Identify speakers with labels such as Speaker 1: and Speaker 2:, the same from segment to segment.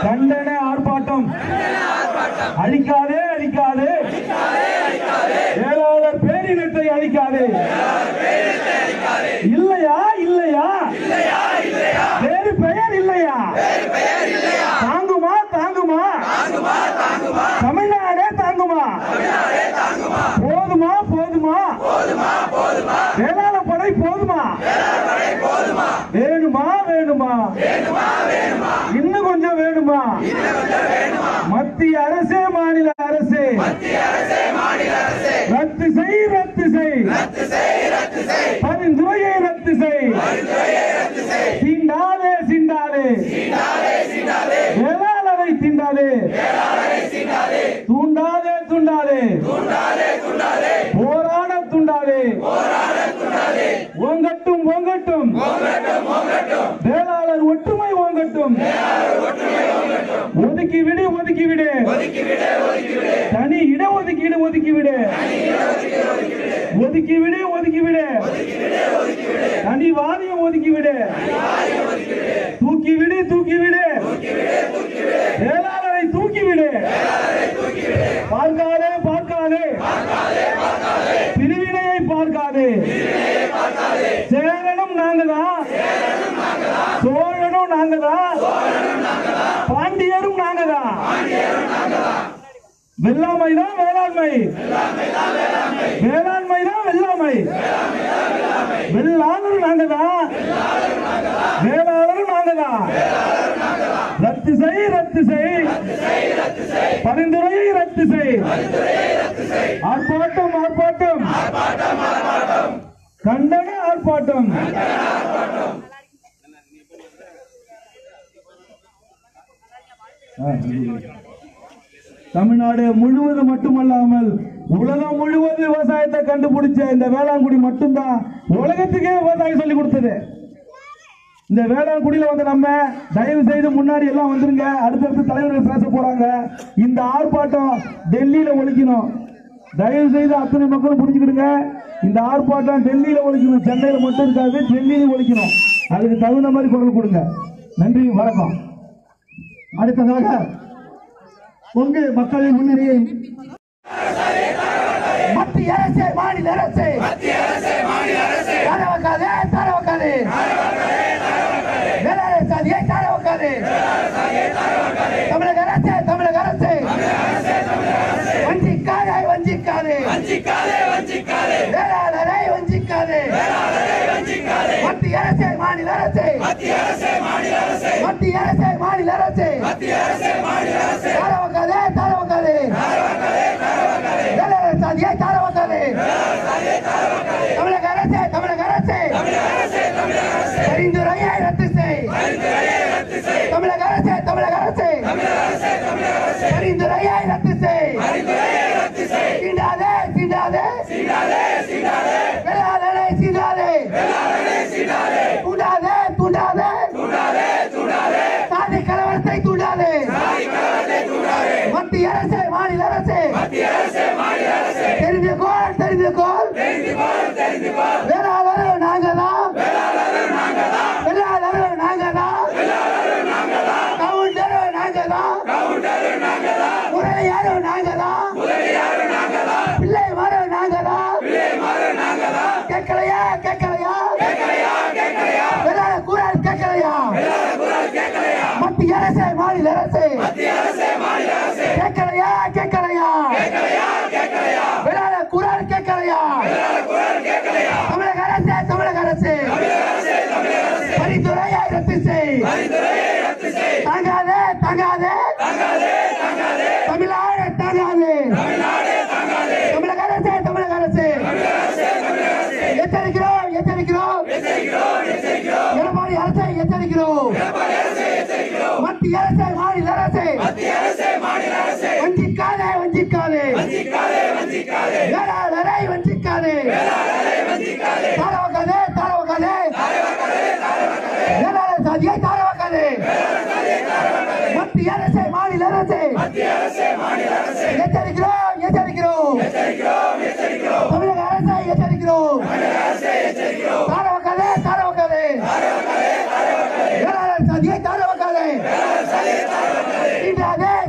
Speaker 1: கண்டன ஆர்ப்பாட்டம் அழிக்காதே அழிக்காதே வேளாளர் பேரினத்தை அழிக்காதே இல்லையா இல்லையா வேறு பெயர் இல்லையா தாங்குமா தாங்குமா தமிழ்நாடே தாங்குமா போதுமா போதுமா வேளாண் படை போதுமா வேணுமா வேணுமா இன்னும் கொஞ்சம் வேணுமா மத்திய அரசே மாநில அரசே ரத்து செய் ரத்து செய் பரிந்துரையை ரத்து செய் தீண்டாதே சிண்டாதே வேளாளரை தீண்டாதே தூண்டாதே தூண்டாதே போராட தூண்டாதே ஓங்கட்டும் ஓங்கட்டும் வேளாளர் ஒற்றுமை ஓங்கட்டும் ஒதுக்கி விடு ஒதுக்கி விடு தனி இட ஒதுக்கீடு ஒதுக்கி விடு ஒதுக்கி விடு ஒதுக்கி விடு தனி வாரியம் ஒதுக்கி விடு தூக்கி விடு தூக்கி விடு வேளாளரை தூக்கி விடு பார்க்காதே பார்க்காதே பிரிவினையை பார்க்காதே சேரனும் நாங்கதான் சோழனும் நாங்கதான் பாண்டியரும் நாங்கதான் வெள்ளாமை தான் வேளாண்மை வேளாண்மை தான் வெள்ளாமை வெள்ளாளரும் நாங்கதான் வேளாளரும் நாங்கதான் ரத்து செய் ரத்து செய் பரிந்துரையை ரத்து செய் ஆர்ப்பாட்டம் ஆர்ப்பாட்டம் கண்டன ஆர்ப்பாட்டம் தமிழ்நாடு முழுவதும் மட்டுமல்லாமல் உலகம் முழுவதும் விவசாயத்தை கண்டுபிடிச்ச இந்த வேளாண்குடி மட்டும்தான் உலகத்துக்கே விவசாயம் சொல்லி கொடுத்தது இந்த வேளாண்குடியில வந்து நம்ம தயவு செய்து முன்னாடி எல்லாம் வந்துருங்க அடுத்தடுத்து தலைவர்கள் பேச போறாங்க இந்த ஆர்ப்பாட்டம் டெல்லியில ஒழிக்கணும் தயவு செய்து அத்தனை மக்களும் புரிஞ்சுக்கிடுங்க இந்த ஆர்ப்பாட்டம் டெல்லியில ஒழிக்கணும் சென்னையில மட்டும் இருக்காது டெல்லியில ஒழிக்கணும் அதுக்கு தகுந்த மாதிரி குரல் கொடுங்க நன்றி வணக்கம்
Speaker 2: அடுத்ததாக கொங்கு மக்களின் முன்னிலையை
Speaker 3: மத்திய அரசு மாநில அரசு தரவக்காது தரவக்காது வேளாண் சாதியை தரவக்காது தமிழக அரசு தமிழக அரசு வஞ்சிக்காதே வஞ்சிக்காது வேளாளரை வஞ்சிக்காது மத்திய அரசு மாநில அரசு மத்திய அரசு மாநில அரசு தரவக்காது தரவக்காது வேளாண் சாதியை தரவக்காது தமிழக அரசு தமிழக அரசு பரிந்துரையை ரத்து செய் தமிழக அரசு தமிழக அரசு பரிந்துரையை ரத்து செய் சீண்டாதே சீண்டாதே வேளாளரை சீண்டாதே தூண்டாதே தூண்டாதே சாதி கலவரத்தை தூண்டாதே மத்திய அரசு மாநில அரசு தெரிந்துகோள் தெரிந்துகோள் வேளாளரும் நாங்கதான் வேளாளரும் நாங்கதான் கவுண்டரும் நாங்கதான் முறையாரும் நாங்கதான் பிள்ளை மாறும் நாங்கதான் கேட்கலையா கேட்கலையா வேளாள கூறால் கேட்கலையா மத்திய அரசு மாநில அரசு கேட்கலையா கேட்கலையா வேளாள கூறால் கேட்கலையா தமிழக அரசு தமிழக அரசு பரிந்துரையை ரத்து செய் தாங்காதே தாங்காதே தமிழ்நாடு தாங்காதே தமிழக அரசு தமிழக அரசு எச்சரிக்கிறோம் எச்சரிக்கிறோம் எடப்பாடி அரசை எச்சரிக்கிறோம் மத்திய அரசு மாநில அரசு வஞ்சிக்காதே வஞ்சிக்காதே வேளாளரை வஞ்சிக்காதே தாரவக்காதே தாரவக்காதே வேளாளர் சாதியை தாரவக்காதே மத்திய அரசு மாநில அரசு எச்சரிக்கிறோம் எச்சரிக்கிறோம் தமிழக அரசை எச்சரிக்கிறோம் தாரவக்காதே தாரவக்காதே வேளாளர் சாதியை தாரவக்காதே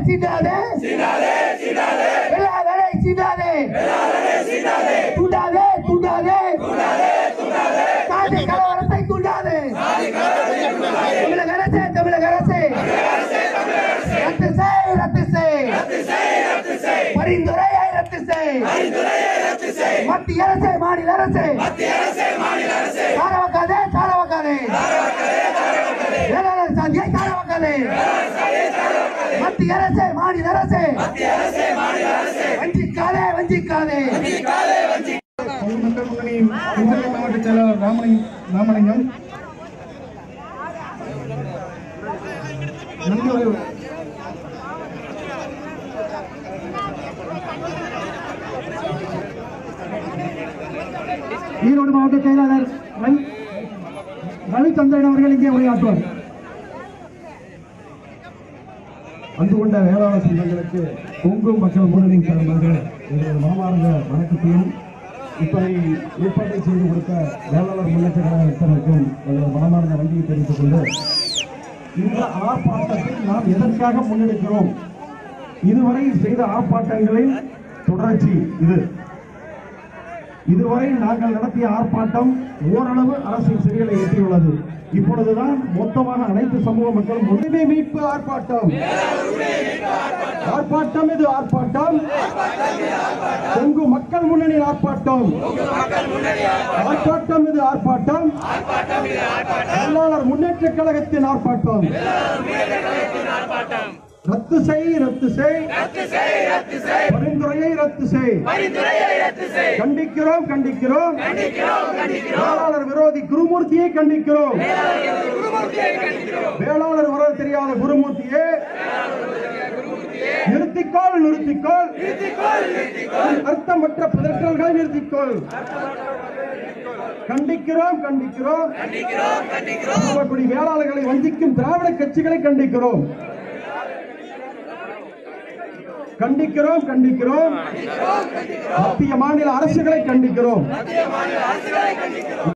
Speaker 3: சீண்டாதே வெள்ளாதடை சீண்டாதே தூண்டாதே தூண்டாதே சாதி கலவரத்தை தூண்டாதே தமிழக அரசே தமிழக அரசே ரத்து செய் ரத்து செய் பரிந்துரையை ரத்து செய் மத்திய அரசே மாநில அரசே சார வைக்காதே சார வைக்காதே வேளாளர் சாதியை சார வைக்காதே மத்திய அரசே மாநில அரசே வஞ்சிக்காதே வஞ்சிக்காதே
Speaker 2: மக்கள் முன்னணியின் இன்றைய மாவட்ட செயலாளர் ராமலிங்கம் ராமலிங்கம் நன்கு ஈரோடு மாவட்ட செயலாளர் ரவி- ரவிச்சந்திரன் அவர்கள் இங்கே உரையாற்றுவார்
Speaker 1: அன்பு கொண்ட வேளாண் சொந்தங்களுக்கு கொங்கு மக்கள் முன்னணி சார்பாக எங்களது மனமார்ந்த வணக்கத்தையும் இப்படி ஏற்பாட்டை செய்து கொடுத்த வேளாளர் முன்னேற்ற கழகத்தினருக்கும் எங்களது மனமார்ந்த நன்றியை தெரிவித்துக் கொண்டு இந்த ஆர்ப்பாட்டத்தை நாம் எதற்காக முன்னெடுக்கிறோம் இதுவரை செய்த ஆர்ப்பாட்டங்களின் தொடர்ச்சி இது இதுவரை நாங்கள் நடத்திய ஆர்ப்பாட்டம் ஓரளவு அரசின் செவிகளை எட்டியுள்ளது இப்பொழுதுதான் மொத்தமாக அனைத்து சமூக மக்களும் உரிமை மீட்பு ஆர்ப்பாட்டம் ஆர்ப்பாட்டம் இது ஆர்ப்பாட்டம் கொங்கு மக்கள் முன்னணி ஆர்ப்பாட்டம் ஆர்ப்பாட்டம் இது ஆர்ப்பாட்டம் தொழிலாளர் முன்னேற்ற கழகத்தின் ஆர்ப்பாட்டம் ரத்து செய் ரத்து செய் பரிந்துரையை ரத்து செய் கண்டிக்கிறோம் கண்டிக்கிறோம் வேளாளர் விரோதி குருமூர்த்தியை கண்டிக்கிறோம் வேளாளர் விரோதி தெரியாத குருமூர்த்தியே நிறுத்திக்கோள் நிறுத்திக்கோள் அர்த்தமற்ற பதற்றல்களை நிறுத்திக்கோள் கண்டிக்கிறோம் கண்டிக்கிறோம் அப்படி வேளாளர்களை வஞ்சிக்கும் திராவிட கட்சிகளை கண்டிக்கிறோம் கண்டிக்கிறோம் கண்டிக்கிறோம் மத்திய மாநில அரசுகளை கண்டிக்கிறோம்